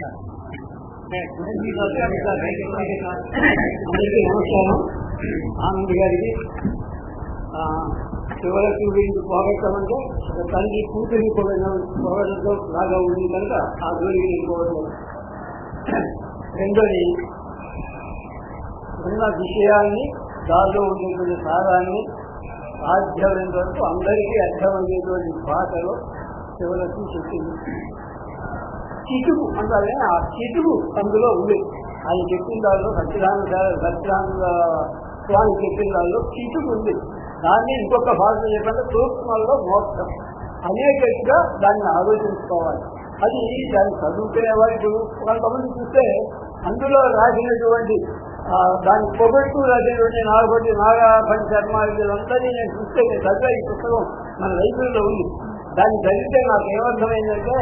అందరికీ నమస్కారం ఆనంద్ గారికి శివరాత్రి గురించి పోగొట్టమంటే ఒక తల్లి కూతురి పోగొట్టడం లాగా ఉంది కనుక ఆ గురికి నేను పోగొట్టలేదు రెండోది ఉన్న విషయాన్ని దానిలో ఉండేటువంటి సారాన్ని సాధ్యమైనంత వరకు అందరికీ అర్థమయ్యేటువంటి భాషలో శివలక్ష్మి చెప్పింది చిటుకు అంటారే ఆ చిటుకు అందులో ఉంది ఆయన చెప్పిన దానిలో సత్యనారాయణ సత్యనారాయణ స్వామి చెప్పిన దానిలో చిటుకు ఉంది దాన్ని ఇంకొక భాష చెప్పంటే సూక్ష్మంలో మోక్షం అనేకగా దాన్ని ఆలోచించుకోవాలి అది దాన్ని చదువుకునే వారికి కొంతమంది చూస్తే అందులో రాసినటువంటి దాన్ని పొగట్టు రాసినటువంటి నాగపట్టి నాగా పని శర్మ వీళ్ళందరినీ నేను చూస్తే నేను చదివా ఈ పుస్తకం మన లైబ్రరీలో ఉంది దాన్ని చదివితే నాకు ఏమర్థమైందంటే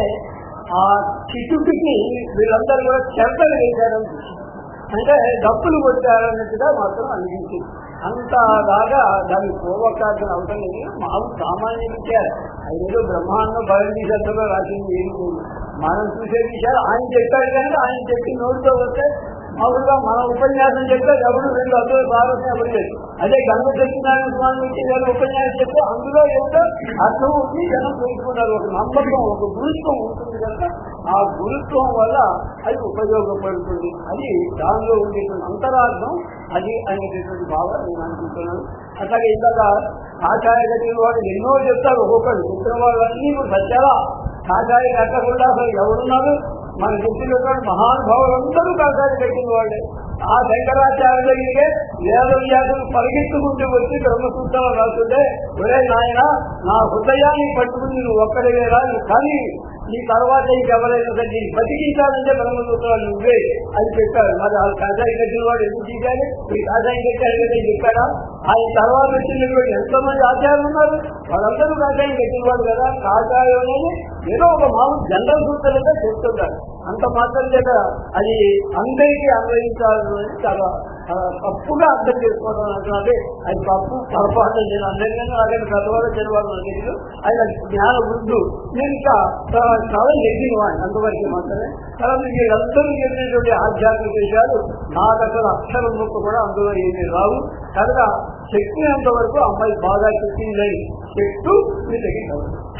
ఆ చిటుకుకి వీళ్ళందరూ కూడా చెడ్డలు వేశారని అంటే డబ్బులు కొట్టారన్నట్టుగా మాత్రం అనిపించింది అంత దాకా దాన్ని పోవకాల్సిన అవసరం లేదు మాకు సామాన్య ఐదు బ్రహ్మాండం భగవద్గీతలో రాసింది ఏం లేదు మనం చూసే విషయాలు ఆయన చెప్పాడు కానీ ఆయన చెప్పి నోటితో వస్తే మామూలుగా మన ఉపన్యాసం చెప్తే ఎవరు రెండు అర్థం సారస్యం ఎవరు లేదు అదే గంగ సత్యనారాయణ స్వామి నుంచి నేను ఉపన్యాసం చెప్తే అందులో ఏమిటో అర్థం ఉంది జనం తెలుసుకున్నారు ఒక నమ్మకం ఒక గురుత్వం ఉంటుంది కనుక ఆ గురుత్వం వల్ల అది ఉపయోగపడుతుంది అది దానిలో ఉండేటువంటి అంతరార్థం అది అనేటటువంటి భావం నేను అనుకుంటున్నాను అట్లాగే ఇందాక కాషాయ కట్టిన వాళ్ళు ఎన్నో చెప్తారు ఒక్కొక్కరు చెప్పిన వాళ్ళన్నీ సత్యాలా కాషాయ కట్టకుండా అసలు ఎవరున్నారు మన చెప్పినటువంటి మహానుభావులందరూ కాషాయ కట్టిన వాళ్ళే ఆ శంకరాచార్య దగ్గరికి వేద వ్యాసులు పరిగెత్తుకుంటూ వచ్చి బ్రహ్మసూత్రాలు రాస్తుంటే ఒరే నాయన నా హృదయాన్ని పట్టుకుని నువ్వు ఒక్కడేరా కానీ ఈ తర్వాత ఇంకెవరైనా సరే నేను బతికించాలంటే బ్రహ్మసూత్రాలు నువ్వే అని చెప్పారు మరి ఆ కాషాయం కట్టిన వాడు ఎందుకు తీశారు ఈ కాషాయం కట్టారు కదా చెప్పారా ఆయన తర్వాత వచ్చినటువంటి ఎంతో మంది ఆచార్యులు ఉన్నారు వాళ్ళందరూ కాషాయం కట్టిన వాళ్ళు కదా కాషాయం అనేది ఏదో ఒక మామూలు జనరల్ సూత్రంగా చెప్తుంటారు అంత మాత్రం చేత అది అందరికీ అన్వయించాలని చాలా తప్పుగా అర్థం చేసుకోవడం అంటున్నది అది తప్పు పొరపాటు నేను అందరికీ అలాగే పెద్దవాళ్ళు చిన్నవాళ్ళు నాకు తెలియదు ఆయన జ్ఞాన వృద్ధు నేను ఇంకా చాలా ఎదిగిన వాడిని అంతవరకు మాత్రమే తర్వాత మీరందరూ చెప్పినటువంటి ఆధ్యాత్మిక విషయాలు నాకు అసలు అక్షరం ముక్క కూడా అందులో ఏమీ రావు కనుక చెప్పినంత వరకు అమ్మాయి బాగా చెప్పిందని చెప్తూ మీ దగ్గర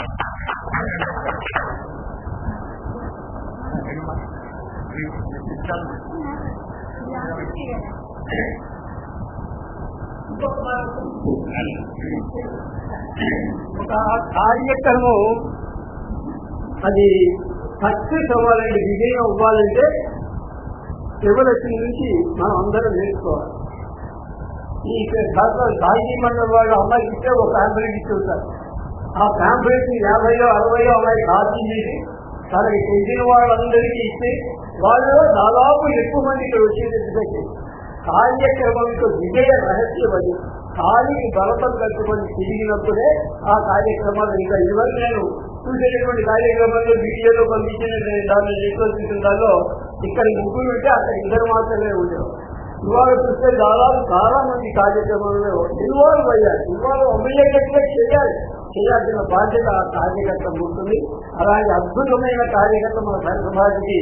ఒక కార్యక్రమం అది సక్సెస్ అవ్వాలంటే విజయం అవ్వాలంటే శివలక్ష్మి నుంచి మనం అందరం నేర్చుకోవాలి ఈ సాహితీ మండలి వాళ్ళు అమ్మాయికి ఇస్తే ఒక ఫ్యాంప్లెట్ ఇచ్చి ఉంటారు ఆ ఫ్యాంప్లెట్ యాభైలో అరవయో అమ్మాయి కాపీ చేసి తనకి తెలిసిన వాళ్ళందరికీ ఇస్తే వాళ్ళు దాదాపు ఎక్కువ మంది ఇక్కడ వచ్చేటట్టుగా కార్యక్రమం విజయ రహస్యం అది కాలికి బలపం కట్టుకొని తిరిగినప్పుడే ఆ కార్యక్రమాలు ఇంకా ఇదివరకు నేను చూసేటటువంటి కార్యక్రమాల్లో వీడియోలో పంపించిన దాన్ని చూసిన దానిలో ఇక్కడ ముగ్గురు ఉంటే అక్కడ ఇద్దరు మాత్రమే ఉండేవారు ఇవాళ చూస్తే దాదాపు చాలా మంది కార్యక్రమాల్లో ఇన్వాల్వ్ అయ్యారు ఇన్వాల్వ్ అయ్యేటట్టుగా చేయాలి చేయాల్సిన బాధ్యత ఆ కార్యకర్త ఉంటుంది అలాగే అద్భుతమైన కార్యకర్త మన సమాజకి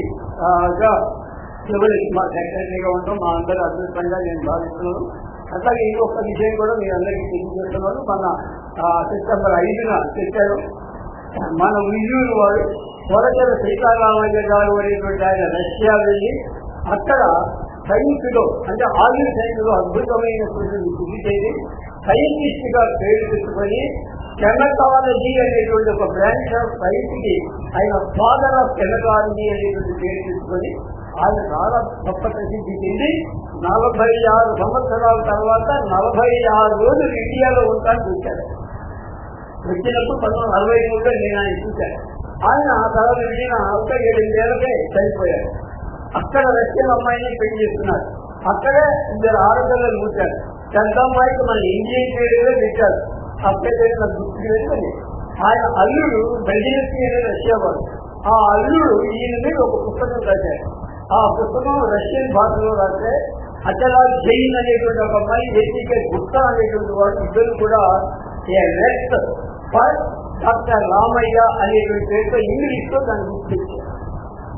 చివరికి మా సెక్రటరీగా ఉంటాం మా అందరూ అద్భుతంగా నేను భావిస్తున్నాను అట్లాగే ఇంకొక విషయం కూడా మీ అందరికీ తెలియజేస్తున్నాను మన సెప్టెంబర్ ఐదున చెప్పారు మన విజయులు వారు త్వరచర సీతారామయ్య గారు అనేటువంటి ఆయన రష్యా వెళ్ళి అక్కడ సైన్స్ లో అంటే ఆయుర్ సైన్స్ లో అద్భుతమైన కృషిని కృషి చేసి సైంటిస్ట్ గా పేరు తెచ్చుకొని కెనకాలజీ అనేటువంటి ఒక బ్రాంచ్ ఆఫ్ సైన్స్ కి ఆయన ఫాదర్ ఆఫ్ కెనకాలజీ అనేటువంటి పేరు తెచ్చుకొని ఆయన చాలా గొప్ప ప్రసిద్ధి చెంది నలభై ఆరు సంవత్సరాల తర్వాత నలభై ఆరు రోజులు ఇండియాలో ఉంటాను చూశారు వచ్చినప్పుడు పంతొమ్మిది అరవై మూడులో నేను ఆయన చూశాను ఆయన ఆ తర్వాత వెళ్ళిన ఒక ఏడెనిమిదేళ్ళకే చనిపోయారు అక్కడ రష్యన్ అమ్మాయిని పెళ్లి చేస్తున్నారు అక్కడే ఇద్దరు ఆడపిల్లలు కూర్చారు పెద్ద అమ్మాయికి మన ఇండియన్ పేరుగా పెట్టారు అప్పుడే పేరు గుర్తు వేసుకొని ఆయన అల్లుడు బెల్జియస్కి అనే రష్యా వాడు ఆ అల్లుడు ఈయన మీద ఒక పుస్తకం రాశారు ఆ పుస్తకం రష్యన్ భాషలో రాస్తే అచలా జైన్ అనేటువంటి ఒక అమ్మాయి ఏసీకే గుప్తా అనేటువంటి వాడు ఇద్దరు కూడా రెస్ట్ ఫర్ డాక్టర్ రామయ్య అనేటువంటి పేరుతో ఇంగ్లీష్ లో దాన్ని గుర్తించారు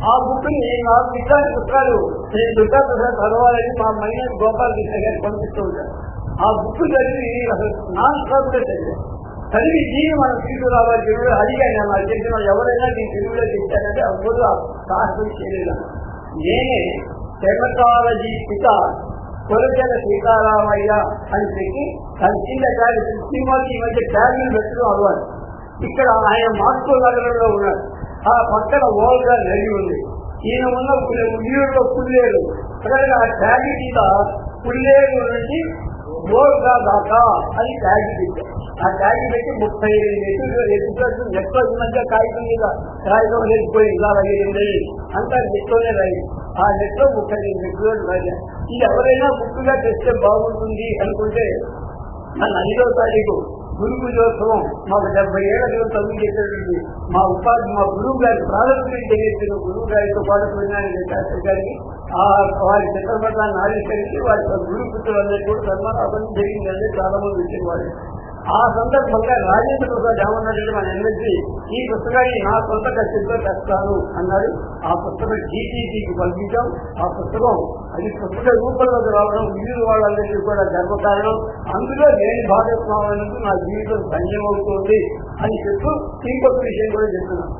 ఆ బుక్ ని నాకు ఇట్లాంటి పుస్తకాలు నేను దుర్గా ప్రసాద్ చదవాలని మా మైనర్ గోపాల్ కృష్ణ గారు పంపిస్తూ ఉంటారు ఆ బుక్ చదివి అసలు నాన్ స్టాప్ గా చదివాను చదివి దీన్ని మనం తీసుకురావాలి తెలుగులో అడిగాను నాకు తెలిసిన వాళ్ళు ఎవరైనా నేను తెలుగులో చెప్తానంటే అప్పుడు ఆ సాహసం చేయలేదు నేనే టెర్మటాలజీ పిత కొలచల సీతారామయ్య అని చెప్పి దాని కింద ట్యాగ్ సినిమాకి ఈ మధ్య ట్యాగ్లు పెట్టడం అలవాటు ఇక్కడ ఆయన మాస్కో నగరంలో ఉన్నాడు ఆ పక్కన ఓల్గా నది ఉంది ఈయన ఉన్న ఉయ్యూరులో పుల్లేరు అలాగే ఆ ట్యాగ్ కింద పుల్లేరు నుంచి ఓల్గా దాకా అని ట్యాగ్ పెట్టారు ఆ ట్యాగ్ పెట్టి ముప్పై ఎదురు ఎదురు నెట్లో మధ్య కాగితం మీద కాగితం లేకపోయి ఇలా అయ్యింది అంతా నెట్లోనే రాయి ఆ నెట్లో ముప్పై ఐదు ఎదురు రాజా ఇది ఎవరైనా బుక్కుగా తెస్తే బాగుంటుంది అనుకుంటే మన ఐదో తారీఖు గురు పూజోత్సవం మాకు డెబ్బై ఏళ్ళ క్రితం చదువు చేసేటువంటి మా ఉపాధి మా గురువు గారి ప్రారంభం తెలియజేసిన గురువు గారితో పాటు విజ్ఞాన శాస్త్రి గారికి ఆ వారి చిత్రపటాన్ని ఆవిష్కరించి వారి గురు పుత్రులందరికీ కూడా సన్మానం జరిగిందంటే చాలా మంది వచ్చిన వారు ఆ సందర్భంగా రాజేంద్ర ప్రసాద్ ఏమన్నాడంటే మన ఎమ్మెల్సీ ఈ పుస్తకాన్ని నా సొంత ఖర్చుతో తెస్తాను అన్నాడు ఆ పుస్తకం జీటీపీకి పంపించాం ఆ పుస్తకం అది పుస్తక రూపంలోకి రావడం వీరు వాళ్ళందరికీ కూడా గర్వకారణం అందులో నేను భాగస్వామైనందుకు నా జీవితం ధన్యమవుతుంది అని చెప్తూ ఇంకొక విషయం కూడా చెప్తున్నాను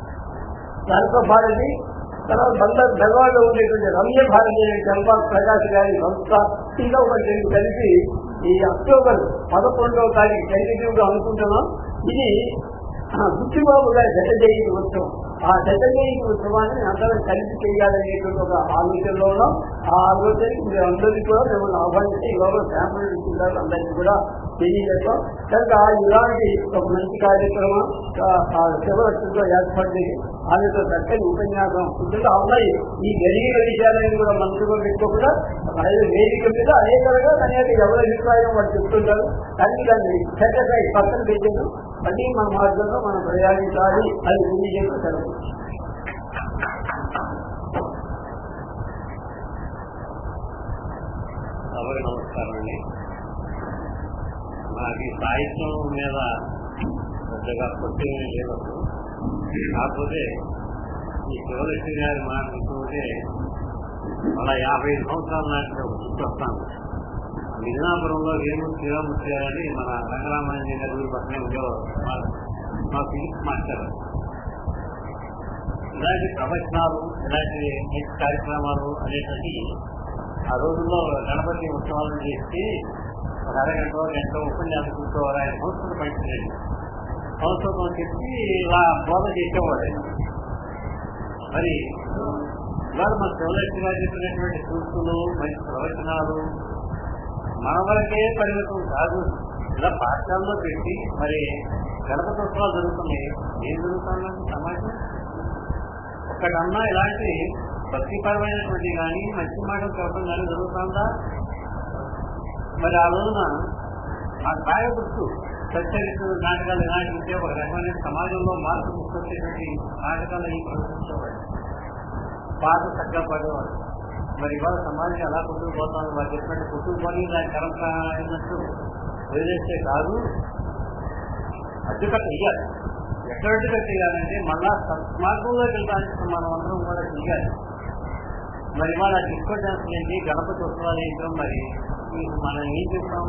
దాంతో భారతి తర్వాత బందర్ బెల్వాడలో ఉండేటువంటి రమ్య భారతి అనే చంపా ప్రకాష్ గారి సంస్థ ఇంకా ఒక రెండు కలిసి ఈ అక్టోబర్ పదకొండవ తారీఖు టెంటేటివ్ గా అనుకుంటున్నాం ఇది బుచ్చిబాబు గారి దశ జయంతి ఉత్సవం ఆ దశ జయంతి ఉత్సవాన్ని అందరం కలిసి చేయాలనేటువంటి ఒక ఆలోచనలో ఉన్నాం ఆ ఆలోచనకి మీరు అందరికీ కూడా మిమ్మల్ని ఆహ్వానించి ఇవాళ శాంపుల్ ఇచ్చింటారు అందరికీ కూడా తెలియజేస్తాం కనుక ఇలాంటి ఒక మంచి కార్యక్రమం ఆ శివరక్షతో ఏర్పాటు చేసి ఆమెతో చక్కని ఉపన్యాసం ఇంకా ఉన్నాయి ఈ జరిగిన విషయాలను కూడా మనసులో పెట్టుకోకుండా అదే వేదిక మీద అనేకలుగా అనేక ఎవరి అభిప్రాయం వాళ్ళు చెప్తుంటారు కానీ దాన్ని చక్కగా పక్కన పెట్టారు అది మన మార్గంలో మనం ప్రయాణించాలి అని తెలియజేస్తూ సెలవు సభకు నమస్కారం అండి నాకు సాహిత్యం మీద పెద్దగా కొట్టి లేదు కాకపోతే ఈ శివలక్ష్మి గారి మాట్లాడుతుంటే అలా యాభై సంవత్సరాల నాటి ఒక గుర్తొస్తాను మిదినాపురంలో వేణు శ్రీరామూర్తి గారని మన రంగరామాయణ గారి పక్కనే ఉండేవారు మా ఫిజిక్స్ మాస్టర్ ఇలాంటి ప్రవచనాలు ఇలాంటి మంచి కార్యక్రమాలు అనేటువంటి ఆ రోజుల్లో గణపతి ఉత్సవాలను చేసి ఒక అరగంట గంట ఉపన్యాసం కూర్చోవాలి ఆయన సంస్కృత పండించండి సంస్కృతం చెప్పి ఇలా బోధ చేసేవాడు ఆయన. మరి ఇవాళ మన శివలక్ష్మి గారు చెప్పినటువంటి సూక్తులు మంచి ప్రవచనాలు మన వరకే పరిమితం కాదు ఇలా పాఠశాలలో పెట్టి మరి గణపతి ఉత్సవాలు జరుగుతున్నాయి ఏం జరుగుతుందంటే సమాజం ఒక్కటన్నా ఇలాంటి భక్తిపరమైనటువంటి కానీ మంచి మాటలు చెప్పడం కానీ జరుగుతుందా మరి ఆ రోజున ఆ కాయ గుర్తు సత్యరిస్తు నాటకాలు ఇలాంటి ఉంటే ఒక రకమైన సమాజంలో మార్పు తీసుకొచ్చేటువంటి నాటకాలు ఈ ప్రదర్శించేవాడు పాట చక్కగా పడేవాడు మరి ఇవాళ సమాజం ఎలా కొట్టుకుపోతాం వాళ్ళు చెప్పినట్టు కొట్టుకుపోయి దాని కరెక్ట్ అయినట్టు వదిలేస్తే కాదు అడ్డుకట్ట ఇయ్యాలి ఎక్కడ అడ్డుకట్ట ఇయ్యాలంటే మళ్ళా సత్మార్గంలోకి వెళ్ళడానికి మనం అందరం కూడా చెయ్యాలి మరి ఇవాళ డిస్కో డాన్స్ ఏంటి గణపతి ఉత్సవాలు ఏంటో మరి మీకు మనం ఏం చెప్తాం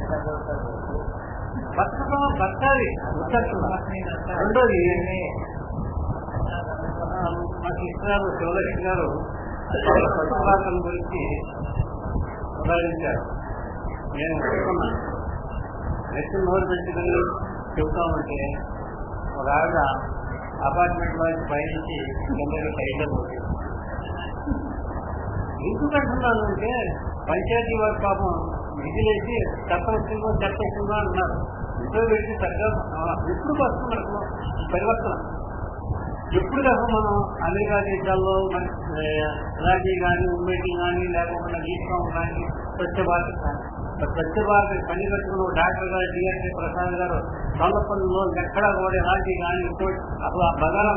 బతుకుతాం బతకాలి రెండోది మా కృష్ణగారు శివలక్ష్మి గారు పశుపాతం గురించి ఉదాహరించారు నేను చెప్తున్నాను నెక్స్ట్ నోరు పెట్టుకుని చెబుతామంటే ఒక ఆవిడ అపార్ట్మెంట్ లో పైనుంచి కిందకి టైలర్ ఎందుకు అంటున్నాను అంటే పంచాయతీ వారి పాపం విధులేసి చెత్త వస్తుందో చెత్త వస్తుందో అంటున్నారు ఇంట్లో పెట్టి చక్కగా ఎప్పుడు వస్తుంది మనకు పరివర్తన ఎప్పుడు కదా మనం అమెరికా దేశాల్లో మన ఇలాంటి కానీ ఉమ్మేటి కానీ లేకపోతే ఈశ్వం కానీ స్వచ్ఛ భారత్ కానీ స్వచ్ఛ భారత్ పని కట్టుకున్న డాక్టర్ గారు డిఆర్కే ప్రసాద్ గారు సొల్లపల్లిలో ఎక్కడ కూడా ఎలాంటి కానీ ఇంకోటి అసలు ఆ బగారా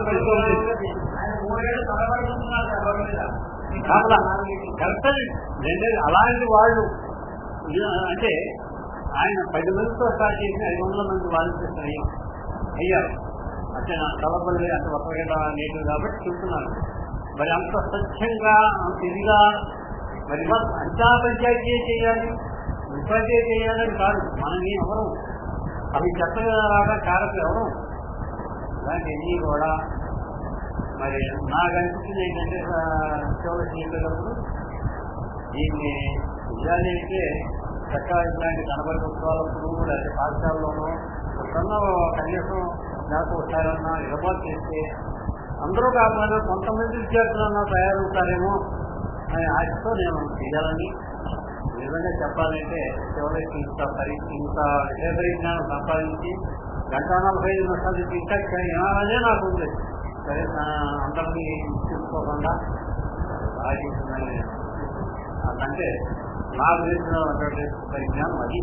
కరెక్ట్ రెండేది అలాంటి వాళ్ళు అంటే ఆయన పది మందితో స్టార్ట్ చేసి ఐదు వందల మంది వాలంటీర్స్ అయ్యాం అయ్యారు అంటే నా తలపల్లి అంత ఒక్కగడ్డ నేటి కాబట్టి చెప్తున్నాను మరి అంత స్వచ్ఛంగా అంత ఇదిగా మరి ఇలా అంతా పంచాయతీ చేయాలి పంచాయతీ చేయాలని కాదు మనం ఎవరు అవి చెత్తగా రావడం కారకులు ఎవరు ఇలాంటివన్నీ కూడా మరి నాకు అనిపించింది ఏంటంటే చివరి చేసేటప్పుడు దీన్ని ఇవ్వాలి అంటే చక్కగా ఇట్లాంటి గణపతి ఉత్సవాలప్పుడు కూడా పాఠశాలలోనూ ఎప్పుడన్నా కనీసం నాకు ఒకసారన్నా ఏర్పాటు చేస్తే అందరూ కాకుండా కొంతమంది విద్యార్థులన్నా తయారవుతారేమో అనే ఆశతో నేను చేయాలని నిజంగా చెప్పాలంటే చివరికి ఇంత పరి ఇంత విషయ పరిజ్ఞానం సంపాదించి గంట నలభై ఐదు నిమిషాలు ఇంకా ఏమనే నాకు ఉంది సరే నా అందరినీ చూసుకోకుండా బాగా చేసిందని అంటే నాకు తెలిసినటువంటి పరిజ్ఞానం అది